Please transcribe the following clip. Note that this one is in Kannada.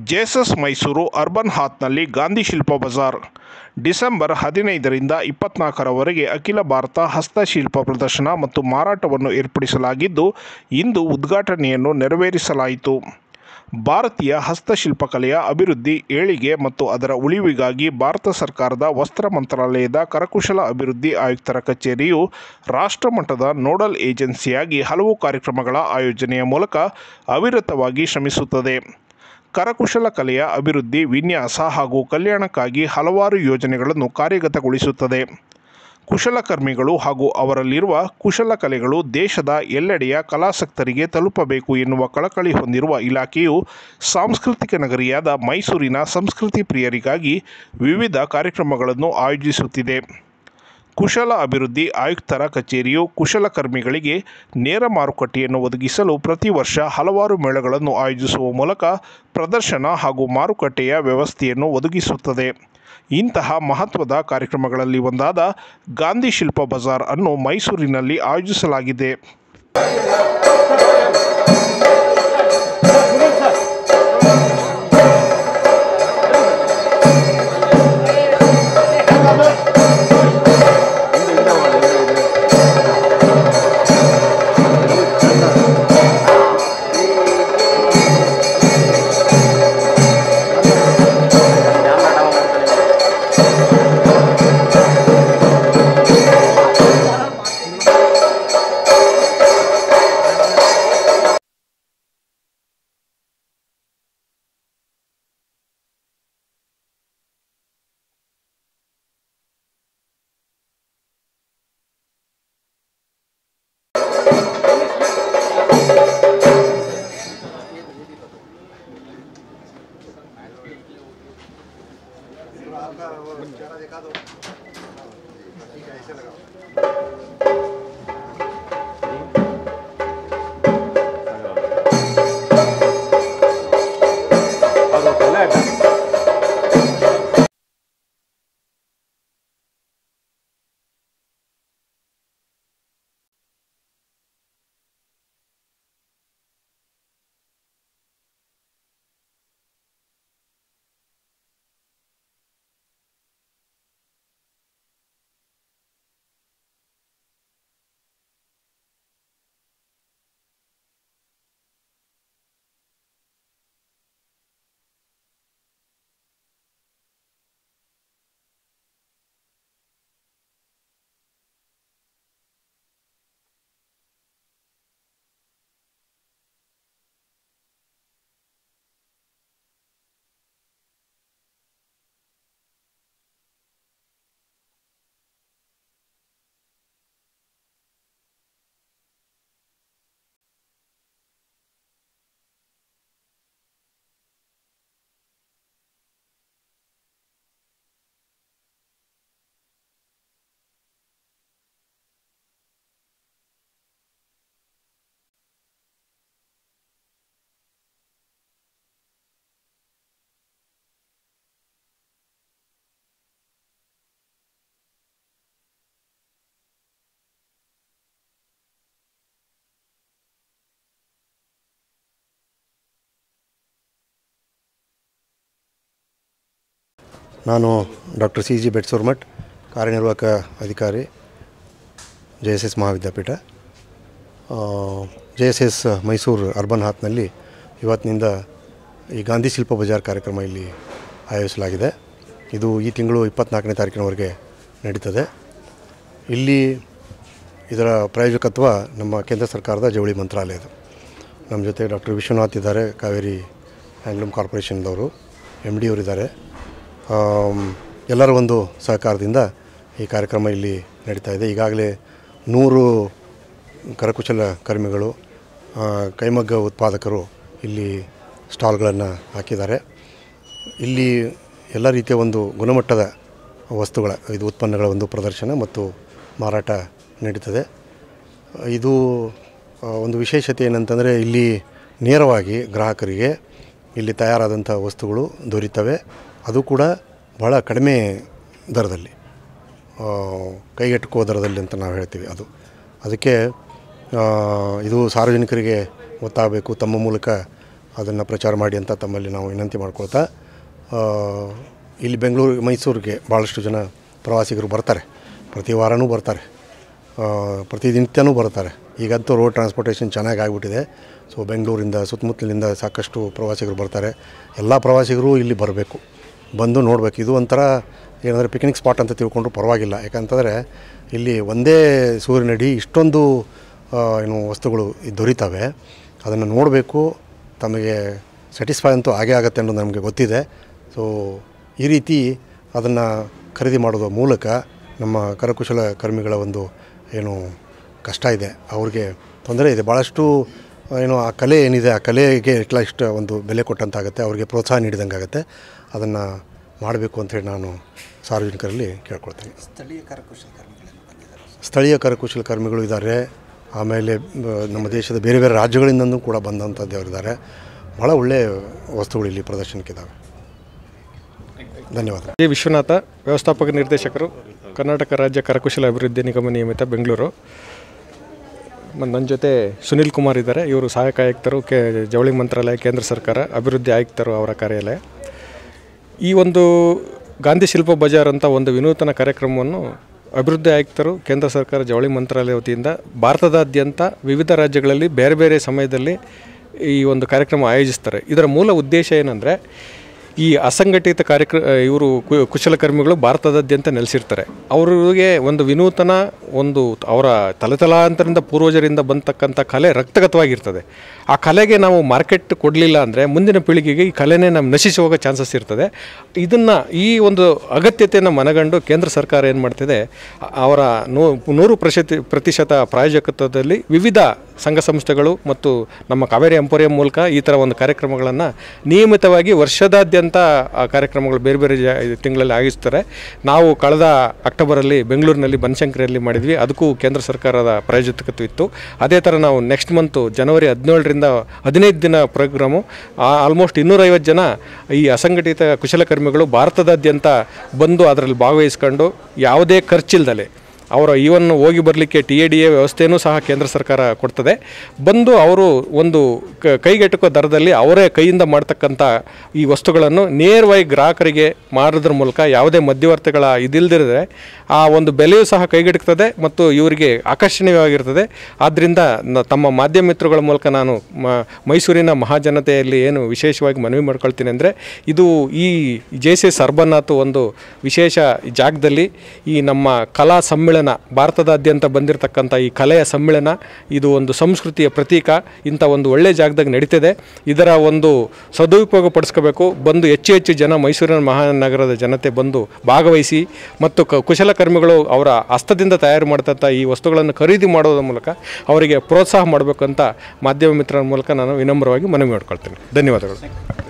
ಜೆಎಸ್ಎಸ್ ಮೈಸೂರು ಅರ್ಬನ್ ಹಾತ್ನಲ್ಲಿ ಗಾಂಧಿ ಶಿಲ್ಪ ಬಜಾರ್ ಡಿಸೆಂಬರ್ ಹದಿನೈದರಿಂದ ಇಪ್ಪತ್ನಾಲ್ಕರವರೆಗೆ ಅಖಿಲ ಭಾರತ ಹಸ್ತಶಿಲ್ಪ ಪ್ರದರ್ಶನ ಮತ್ತು ಮಾರಾಟವನ್ನು ಏರ್ಪಡಿಸಲಾಗಿದ್ದು ಇಂದು ಉದ್ಘಾಟನೆಯನ್ನು ನೆರವೇರಿಸಲಾಯಿತು ಭಾರತೀಯ ಹಸ್ತಶಿಲ್ಪಕಲೆಯ ಅಭಿವೃದ್ಧಿ ಏಳಿಗೆ ಮತ್ತು ಅದರ ಉಳಿವಿಗಾಗಿ ಭಾರತ ಸರ್ಕಾರದ ವಸ್ತ್ರ ಮಂತ್ರಾಲಯದ ಕರಕುಶಲ ಅಭಿವೃದ್ಧಿ ಆಯುಕ್ತರ ಕಚೇರಿಯು ರಾಷ್ಟ್ರಮಟ್ಟದ ನೋಡಲ್ ಏಜೆನ್ಸಿಯಾಗಿ ಹಲವು ಕಾರ್ಯಕ್ರಮಗಳ ಆಯೋಜನೆಯ ಮೂಲಕ ಅವಿರತವಾಗಿ ಶ್ರಮಿಸುತ್ತದೆ ಕರಕುಶಲ ಕಲೆಯ ಅಭಿವೃದ್ಧಿ ವಿನ್ಯಾಸ ಹಾಗೂ ಕಲ್ಯಾಣಕ್ಕಾಗಿ ಹಲವಾರು ಯೋಜನೆಗಳನ್ನು ಕಾರ್ಯಗತಗೊಳಿಸುತ್ತದೆ ಕುಶಲಕರ್ಮಿಗಳು ಹಾಗೂ ಅವರಲ್ಲಿರುವ ಕುಶಲಕಲೆಗಳು ದೇಶದ ಎಲ್ಲೆಡೆಯ ಕಲಾಸಕ್ತರಿಗೆ ತಲುಪಬೇಕು ಎನ್ನುವ ಕಳಕಳಿ ಹೊಂದಿರುವ ಇಲಾಖೆಯು ಸಾಂಸ್ಕೃತಿಕ ನಗರಿಯಾದ ಮೈಸೂರಿನ ಸಂಸ್ಕೃತಿ ಪ್ರಿಯರಿಗಾಗಿ ವಿವಿಧ ಕಾರ್ಯಕ್ರಮಗಳನ್ನು ಆಯೋಜಿಸುತ್ತಿದೆ ಕುಶಲ ಅಭಿವೃದ್ಧಿ ಆಯುಕ್ತರ ಕಚೇರಿಯು ಕುಶಲಕರ್ಮಿಗಳಿಗೆ ನೇರ ಮಾರುಕಟ್ಟೆಯನ್ನು ಒದಗಿಸಲು ಪ್ರತಿ ವರ್ಷ ಹಲವಾರು ಮೇಳಗಳನ್ನು ಆಯೋಜಿಸುವ ಮೂಲಕ ಪ್ರದರ್ಶನ ಹಾಗೂ ಮಾರುಕಟ್ಟೆಯ ವ್ಯವಸ್ಥೆಯನ್ನು ಒದಗಿಸುತ್ತದೆ ಇಂತಹ ಮಹತ್ವದ ಕಾರ್ಯಕ್ರಮಗಳಲ್ಲಿ ಒಂದಾದ ಗಾಂಧಿ ಶಿಲ್ಪ ಬಜಾರ್ ಅನ್ನು ಮೈಸೂರಿನಲ್ಲಿ ಆಯೋಜಿಸಲಾಗಿದೆ ನಾನು ಡಾಕ್ಟರ್ ಸಿ ಜಿ ಬೆಟ್ಸೂರ್ಮಠ್ ಕಾರ್ಯನಿರ್ವಾಹಕ ಅಧಿಕಾರಿ J S S Mahavidyapeetha J S S Mysuru urban ಹಾತ್ನಲ್ಲಿ ಇವತ್ತಿನಿಂದ ಈ ಗಾಂಧಿ ಶಿಲ್ಪ ಬಜಾರ್ ಕಾರ್ಯಕ್ರಮ ಇಲ್ಲಿ ಆಯೋಜಿಸಲಾಗಿದೆ ಇದು ಈ ತಿಂಗಳು ಇಪ್ಪತ್ತ್ನಾಲ್ಕನೇ ತಾರೀಕಿನವರೆಗೆ ನಡೀತದೆ ಇಲ್ಲಿ ಇದರ ಪ್ರಾಯೋಜಕತ್ವ ನಮ್ಮ ಕೇಂದ್ರ ಸರ್ಕಾರದ ಜವಳಿ ಮಂತ್ರಾಲಯದ ನಮ್ಮ ಜೊತೆ ಡಾಕ್ಟರ್ ವಿಶ್ವನಾಥ್ ಇದ್ದಾರೆ ಕಾವೇರಿ ಹ್ಯಾಂಡ್ಲೂಮ್ ಕಾರ್ಪೊರೇಷನ್ದವರು ಎಮ್ ಡಿ ಅವರಿದ್ದಾರೆ ಆಮ್, ಎಲ್ಲರ ಒಂದು ಸಹಕಾರದಿಂದ ಈ ಕಾರ್ಯಕ್ರಮ ಇಲ್ಲಿ ನಡೀತಾ ಇದೆ ಈಗಾಗಲೇ ನೂರು ಕರಕುಶಲ ಕರ್ಮಿಗಳು ಆ, ಕೈಮಗ್ಗ ಉತ್ಪಾದಕರು ಇಲ್ಲಿ ಸ್ಟಾಲ್ಗಳನ್ನು ಹಾಕಿದ್ದಾರೆ ಇಲ್ಲಿ ಎಲ್ಲ ರೀತಿಯ ಒಂದು ಗುಣಮಟ್ಟದ ವಸ್ತುಗಳ ಇದು ಉತ್ಪನ್ನಗಳ ಒಂದು ಪ್ರದರ್ಶನ ಮತ್ತು ಮಾರಾಟ ನಡೀತದೆ ಇದು ಆ, ಒಂದು ವಿಶೇಷತೆ ಏನಂತಂದರೆ ಇಲ್ಲಿ ನೇರವಾಗಿ ಗ್ರಾಹಕರಿಗೆ ಇಲ್ಲಿ ತಯಾರಾದಂಥ ವಸ್ತುಗಳು ದೊರೀತವೆ ಅದು ಕೂಡ ಭಾಳ ಕಡಿಮೆ ದರದಲ್ಲಿ ಆ, ಕೈಗೆಟುಕುವ ದರದಲ್ಲಿ ಅಂತ ನಾವು ಹೇಳ್ತೀವಿ ಅದು ಅದಕ್ಕೆ ಆ, ಇದು ಸಾರ್ವಜನಿಕರಿಗೆ ಗೊತ್ತಾಗಬೇಕು ತಮ್ಮ ಮೂಲಕ ಅದನ್ನು ಪ್ರಚಾರ ಮಾಡಿ ಅಂತ ತಮ್ಮಲ್ಲಿ ನಾವು ವಿನಂತಿ ಮಾಡ್ಕೊಳ್ತಾ ಆ, ಇಲ್ಲಿ ಬೆಂಗಳೂರು ಮೈಸೂರಿಗೆ ಭಾಳಷ್ಟು ಜನ ಪ್ರವಾಸಿಗರು ಬರ್ತಾರೆ ಪ್ರತಿ ವಾರನೂ ಬರ್ತಾರೆ ಆ, ಪ್ರತಿನಿತ್ಯನೂ ಬರ್ತಾರೆ ಈಗಂತೂ ರೋಡ್ ಟ್ರಾನ್ಸ್ಪೋರ್ಟೇಷನ್ ಚೆನ್ನಾಗಿ ಆಗಿಬಿಟ್ಟಿದೆ ಸೊ ಬೆಂಗಳೂರಿಂದ ಸುತ್ತಮುತ್ತಲಿಂದ ಸಾಕಷ್ಟು ಪ್ರವಾಸಿಗರು ಬರ್ತಾರೆ ಎಲ್ಲ ಪ್ರವಾಸಿಗರು ಇಲ್ಲಿ ಬರಬೇಕು ಬಂದು ನೋಡಬೇಕು ಇದು ಒಂಥರ ಏನಂದರೆ ಪಿಕ್ನಿಕ್ ಸ್ಪಾಟ್ ಅಂತ ತಿಳ್ಕೊಂಡ್ರು ಪರವಾಗಿಲ್ಲ ಯಾಕಂತಂದರೆ ಇಲ್ಲಿ ಒಂದೇ ಸೂರ್ಯನಡಿ ಇಷ್ಟೊಂದು ಆ, ಏನು ವಸ್ತುಗಳು ಇದ್ ದೊರೀತವೆ ಅದನ್ನು ನೋಡಬೇಕು ತಮಗೆ ಸ್ಯಾಟಿಸ್ಫೈ ಅಂತೂ ಆಗೇ ಆಗುತ್ತೆ ಅನ್ನೋದು ನಮಗೆ ಗೊತ್ತಿದೆ ಸೊ ಈ ರೀತಿ ಅದನ್ನು ಖರೀದಿ ಮಾಡೋದ್ರ ಮೂಲಕ ನಮ್ಮ ಕರಕುಶಲ ಕರ್ಮಿಗಳ ಒಂದು ಏನು ಕಷ್ಟ ಇದೆ ಅವ್ರಿಗೆ ತೊಂದರೆ ಇದೆ ಭಾಳಷ್ಟು ಏನು ಆ ಕಲೆ ಏನಿದೆ ಆ ಕಲೆಗೆ ಇಷ್ಟು ಒಂದು ಬೆಲೆ ಕೊಟ್ಟಂತಾಗುತ್ತೆ ಅವ್ರಿಗೆ ಪ್ರೋತ್ಸಾಹ ನೀಡಿದಂಗೆ ಆಗುತ್ತೆ ಅದನ್ನು ಮಾಡಬೇಕು ಅಂತೇಳಿ ನಾನು ಸಾರ್ವಜನಿಕರಲ್ಲಿ ಕೇಳ್ಕೊಳ್ತೀನಿ ಸ್ಥಳೀಯ ಕರಕುಶಲ ಕರ್ಮಿಗಳನ್ನು ಬಂದಿದ್ದಾರೆ ಸ್ಥಳೀಯ ಕರಕುಶಲ ಕರ್ಮಿಗಳು ಇದ್ದಾರೆ ಆಮೇಲೆ ಆ, ನಮ್ಮ ದೇಶದ ಬೇರೆ ಬೇರೆ ರಾಜ್ಯಗಳಿಂದನೂ ಕೂಡ ಬಂದಂಥದ್ದು ಇದ್ದಾರೆ ಭಾಳ ಒಳ್ಳೆಯ ವಸ್ತುಗಳು ಇಲ್ಲಿ ಪ್ರದರ್ಶನಕ್ಕಿದ್ದಾವೆ ಧನ್ಯವಾದ ಜಿ ವಿಶ್ವನಾಥ ವ್ಯವಸ್ಥಾಪಕ ನಿರ್ದೇಶಕರು ಕರ್ನಾಟಕ ರಾಜ್ಯ ಕರಕುಶಲ ಅಭಿವೃದ್ಧಿ ನಿಗಮ ನಿಯಮಿತ ಬೆಂಗಳೂರು ಮತ್ತು ನನ್ನ ಜೊತೆ ಸುನಿಲ್ ಕುಮಾರ್ ಇದ್ದಾರೆ ಇವರು ಸಹಾಯಕ ಆಯುಕ್ತರು ಕೆ ಜವಳಿ ಮಂತ್ರಾಲಯ ಕೇಂದ್ರ ಸರ್ಕಾರ ಅಭಿವೃದ್ಧಿ ಆಯುಕ್ತರು ಅವರ ಕಾರ್ಯಾಲಯ ಈ ಒಂದು ಗಾಂಧಿ ಶಿಲ್ಪ ಬಜಾರ್ ಅಂತ ಒಂದು ವಿನೂತನ ಕಾರ್ಯಕ್ರಮವನ್ನು ಅಭಿವೃದ್ಧಿ ಆಯುಕ್ತರು ಕೇಂದ್ರ ಸರ್ಕಾರ ಜವಳಿ ಮಂತ್ರಾಲಯ ವತಿಯಿಂದ ಭಾರತದಾದ್ಯಂತ ವಿವಿಧ ರಾಜ್ಯಗಳಲ್ಲಿ ಬೇರೆ ಬೇರೆ ಸಮಯದಲ್ಲಿ ಈ ಒಂದು ಕಾರ್ಯಕ್ರಮ ಆಯೋಜಿಸ್ತಾರೆ ಇದರ ಮೂಲ ಉದ್ದೇಶ ಏನಂದರೆ ಈ ಅಸಂಘಟಿತ ಕಾರ್ಯಕ್ರ ಇವರು ಕು- ಕುಶಲಕರ್ಮಿಗಳು ಭಾರತದಾದ್ಯಂತ ನೆಲೆಸಿರ್ತಾರೆ ಅವರಿಗೆ ಒಂದು ವಿನೂತನ ಒಂದು ಅವರ ತಲೆತಲಾಂತರದಿಂದ ಪೂರ್ವಜರಿಂದ ಬಂತಕ್ಕಂಥ ಕಲೆ ರಕ್ತಗತವಾಗಿರ್ತದೆ ಆ ಕಲೆಗೆ ನಾವು ಮಾರ್ಕೆಟ್ ಕೊಡಲಿಲ್ಲ ಅಂದರೆ ಮುಂದಿನ ಪೀಳಿಗೆಗೆ ಈ ಕಲೆನೇ ನಮ್ಮ ನಶಿಸಿ ಹೋಗೋ ಚಾನ್ಸಸ್ ಇರ್ತದೆ ಇದನ್ನು ಈ ಒಂದು ಅಗತ್ಯತೆಯನ್ನು ಮನಗಂಡು ಕೇಂದ್ರ ಸರ್ಕಾರ ಏನು ಮಾಡ್ತಿದೆ ಅ- ಅವರ ನೂ ನೂರು ಪ್ರಶತಿ ಪ್ರತಿಶತ ಪ್ರಾಯೋಜಕತ್ವದಲ್ಲಿ ವಿವಿಧ ಸಂಘ ಸಂಸ್ಥೆಗಳು ಮತ್ತು ನಮ್ಮ ಕಾವೇರಿ ಎಂಪೋರಿಯಂ ಮೂಲಕ ಈ ಥರ ಒಂದು ಕಾರ್ಯಕ್ರಮಗಳನ್ನು ನಿಯಮಿತವಾಗಿ ವರ್ಷದಾದ್ಯಂತ ಆ ಕಾರ್ಯಕ್ರಮಗಳು ಬೇರೆ ಬೇರೆ ಜ- ಇದು ತಿಂಗಳಲ್ಲಿ ಆಯೋಜಿಸ್ತಾರೆ ನಾವು ಕಳೆದ ಅಕ್ಟೋಬರಲ್ಲಿ ಬೆಂಗಳೂರಿನಲ್ಲಿ ಬನಶಂಕರಿಯಲ್ಲಿ ಮಾಡಿದ್ವಿ ಅದಕ್ಕೂ ಕೇಂದ್ರ ಸರ್ಕಾರದ ಪ್ರಾಯೋಜಕತ್ವ ಇತ್ತು ಅದೇ ಥರ ನಾವು ನೆಕ್ಸ್ಟ್ ಮಂತು ಜನವರಿ ಹದಿನೇಳರಿಂದ ಹದಿನೈದು ದಿನ ಪ್ರೋಗ್ರಾಮು ಆಲ್ಮೋಸ್ಟ್ ಇನ್ನೂರೈವತ್ತು ಜನ ಈ ಅಸಂಘಟಿತ ಕುಶಲಕರ್ಮಿಗಳು ಭಾರತದಾದ್ಯಂತ ಬಂದು ಅದರಲ್ಲಿ ಭಾಗವಹಿಸ್ಕೊಂಡು ಯಾವುದೇ ಖರ್ಚಿಲ್ದಲೆ ಅವರ ಈವನ್ ಹೋಗಿ ಬರಲಿಕ್ಕೆ ಟಿ ಎ ಡಿ ಎ ವ್ಯವಸ್ಥೆಯೂ ಸಹ ಕೇಂದ್ರ ಸರ್ಕಾರ ಕೊಡ್ತದೆ ಬಂದು ಅವರು ಒಂದು ಕ ಕೈಗೆಟುಕೋ ದರದಲ್ಲಿ ಅವರೇ ಕೈಯಿಂದ ಮಾಡ್ತಕ್ಕಂಥ ಈ ವಸ್ತುಗಳನ್ನು ನೇರವಾಗಿ ಗ್ರಾಹಕರಿಗೆ ಮಾರೋದ್ರ ಮೂಲಕ ಯಾವುದೇ ಮಧ್ಯವರ್ತಿಗಳ ಇದಿಲ್ದಿರದೆ ಆ ಒಂದು ಬೆಲೆಯೂ ಸಹ ಕೈಗೆಟುಕ್ತದೆ ಮತ್ತು ಇವರಿಗೆ ಆಕರ್ಷಣೀಯವಾಗಿರ್ತದೆ ಆದ್ದರಿಂದ ನ- ತಮ್ಮ ಮಾಧ್ಯಮ ಮಿತ್ರಗಳ ಮೂಲಕ ನಾನು ಮ ಮೈಸೂರಿನ ಮಹಾಜನತೆಯಲ್ಲಿ ಏನು ವಿಶೇಷವಾಗಿ ಮನವಿ ಮಾಡ್ಕೊಳ್ತೀನಿ ಅಂದರೆ ಇದು ಈ ಜೆ ಸಿ ಎಸ್ ಅರ್ಬನ್ನಾತು ಒಂದು ವಿಶೇಷ ಜಾಗದಲ್ಲಿ ಈ ನಮ್ಮ ಕಲಾ ಸಮ್ಮೇಳನ ಭಾರತದಾದ್ಯಂತ ಬಂದಿರತಕ್ಕಂಥ ಈ ಕಲೆಯ ಸಮ್ಮೇಳನ ಇದು ಒಂದು ಸಂಸ್ಕೃತಿಯ ಪ್ರತೀಕ ಇಂಥ ಒಂದು ಒಳ್ಳೆಯ ಜಾಗದಾಗ ನಡೀತಿದೆ ಇದರ ಒಂದು ಸದುಪಯೋಗ ಪಡಿಸ್ಕೋಬೇಕು ಬಂದು ಹೆಚ್ಚು ಹೆಚ್ಚು ಜನ ಮೈಸೂರಿನ ಮಹಾನಗರದ ಜನತೆ ಬಂದು ಭಾಗವಹಿಸಿ ಮತ್ತು ಕ ಕುಶಲಕರ್ಮಿಗಳು ಅವರ ಹಸ್ತದಿಂದ ತಯಾರು ಮಾಡ್ತಂಥ ಈ ವಸ್ತುಗಳನ್ನು ಖರೀದಿ ಮಾಡೋದ್ರ ಮೂಲಕ ಅವರಿಗೆ ಪ್ರೋತ್ಸಾಹ ಮಾಡಬೇಕು ಅಂತ ಮಾಧ್ಯಮ ಮಿತ್ರರ ಮೂಲಕ ನಾನು ವಿನಮ್ರವಾಗಿ ಮನವಿ ಮಾಡ್ಕೊಳ್ತೀನಿ ಧನ್ಯವಾದಗಳು